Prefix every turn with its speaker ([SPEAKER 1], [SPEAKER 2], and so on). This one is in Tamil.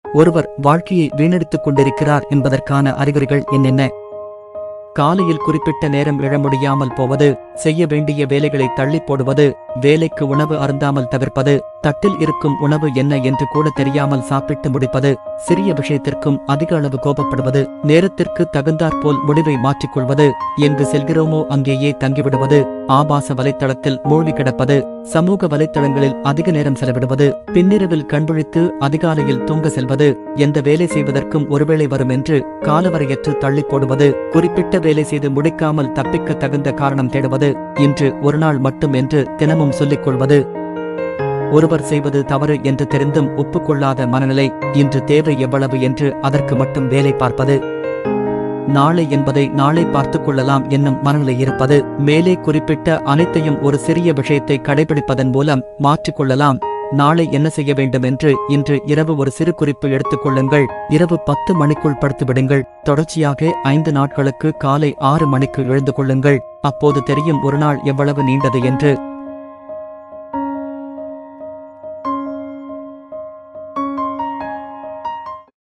[SPEAKER 1] ஒருவர் வாழ்க்கையை வீணடித்துக் கொண்டிருக்கிறார் என்பதற்கான அறிகுறிகள் என்னென்ன காலையில் குறிப்பிட்ட நேரம் எழ முடியாமல் போவது செய்ய வேண்டிய வேலைகளை தள்ளி போடுவது வேலைக்கு உணவு அருந்தாமல் தவிர்ப்பது தட்டில் இருக்கும் உணவு என்ன என்று கூட தெரியாமல் சாப்பிட்டு முடிப்பது சிறிய விஷயத்திற்கும் அதிக அளவு கோபப்படுவது நேரத்திற்கு தகுந்தாற்போல் முடிவை மாற்றிக்கொள்வது எங்கு செல்கிறோமோ அங்கேயே தங்கிவிடுவது ஆபாச வலைத்தளத்தில் மூழ்கி கிடப்பது சமூக வலைத்தளங்களில் அதிக நேரம் செலவிடுவது பின்னிரவில் கண்விழித்து அதிகாலையில் தூங்க செல்வது எந்த வேலை செய்வதற்கும் ஒருவேளை வரும் என்று காலவரையற்று தள்ளி போடுவது குறிப்பிட்ட வேலை செய்து முடிக்காமல் தப்பிக்க தகுந்த காரணம் தேடுவது இன்று ஒரு நாள் மட்டும் என்று தினமும் சொல்லிக் கொள்வது ஒருவர் செய்வது தவறு என்று தெரிந்தும் ஒப்புக்கொள்ளாத மனநிலை இன்று தேவை எவ்வளவு என்று அதற்கு மட்டும் வேலை பார்ப்பது நாளை என்பதை நாளை பார்த்துக் கொள்ளலாம் என்னும் மனநிலை இருப்பது மேலே குறிப்பிட்ட அனைத்தையும் ஒரு சிறிய விஷயத்தை கடைபிடிப்பதன் மூலம் மாற்றிக்கொள்ளலாம் நாளை என்ன செய்ய வேண்டும் என்று இன்று இரவு ஒரு சிறு குறிப்பு எடுத்துக் கொள்ளுங்கள் இரவு பத்து மணிக்குள் படுத்துவிடுங்கள் தொடர்ச்சியாக ஐந்து நாட்களுக்கு காலை ஆறு மணிக்கு எழுந்து கொள்ளுங்கள் அப்போது தெரியும் ஒரு நாள் எவ்வளவு நீண்டது என்று